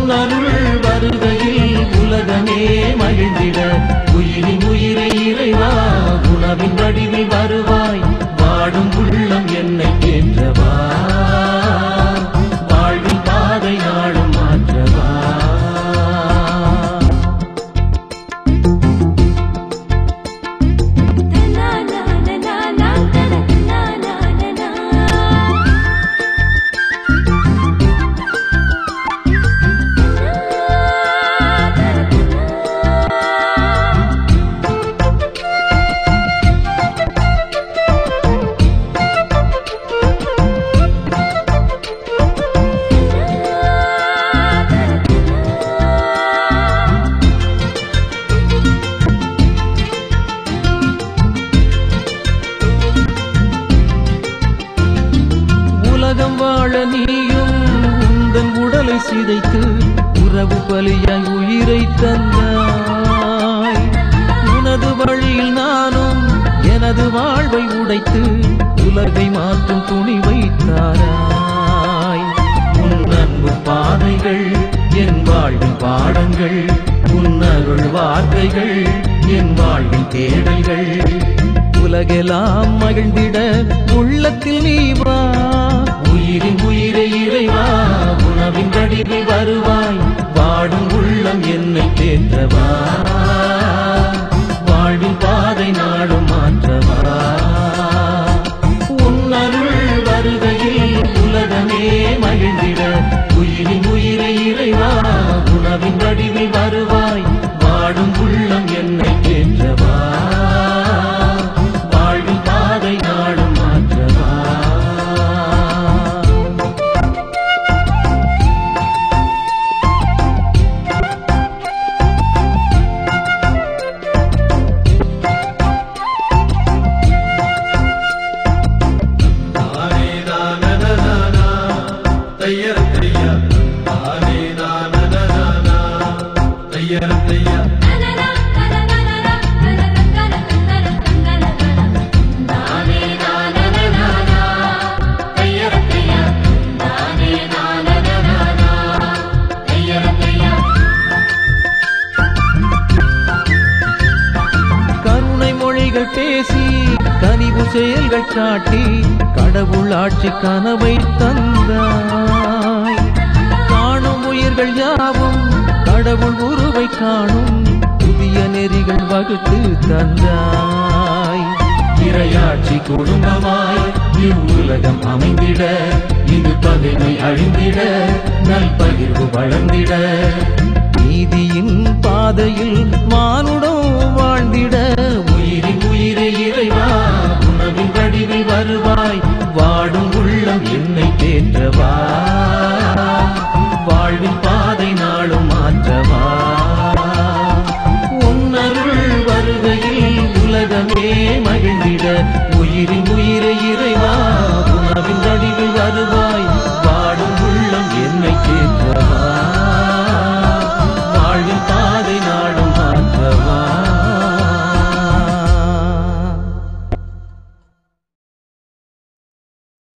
உன்னருள் வருகையில் உலகமே மகிழ்ந்திட உயிரின் உயிரை இறைவா உணவின் வடிவில் வருவாய் வாடும் உள்ளம் என்னை கேன்றவா வாழ்வின் பாதை நாடும் மாற்றவா உலகம் வாழ நீயும் உந்தன் உடலை சிதைத்து உறவு பலியாய் உயிரை தந்தாய் உனது வழியில் நானும் எனது வாழ்வை உடைத்து உலகை மாற்றும் துணிவை தாராய் உன் அன்பு பாதைகள் என் வாழ்வின் பாடங்கள் உன் அருள் வார்த்தைகள் என் வாழ்வின் தேடல்கள் உலகெல்லாம் மகிழ்ந்திட உள்ளத்தில் நீ வா உயிரின் உயிரை இறைவா உணவின் வடிவில் வருவாய் வாடும் உள்ளம் என்னை தேற்றவா வாழ்வின் பாதை நாடும் மாற்றவா உன் அருள் வருகையில் உலகமே மகிழ்ந்திட உயிரின் உயிரை இறைவா உணவின் வடிவில் வருவாய் வாடும் உள்ளம் என்னை தேற்றவா வாழ்வின் பாதை நாடும் மாற்றவா தானே நானனனானா, தையர தையா. தானே நானனனானா, தையர தையா. கருணை மொழிகள் பேசி கனிவு செயல்கள் காட்டி கடவுள் ஆட்சி கனவை தந்தாய் காணும் உயிர்கள் யாவும் கடவுள் உருவை காணும் புதிய நெறிகள் வகுத்து தந்தாய் இரையாட்சி குடும்பமாய் இவ்வுலகம் அமைந்திட இது பகைமை அழிந்திட நல்பகிர்வு வளர்ந்திட நீதியின் பாதையில் மானுடம் வாழ்ந்திட உயிரின் உயிரை இறைவா உணவின் வடிவில் வருவாய் வாடும் உள்ளம் என்னை தேற்றவா வாழ்வின் பாதை நாளும் மாற்றவா உன்னருள் வருகையில் உலகமே மகிழ்ந்திட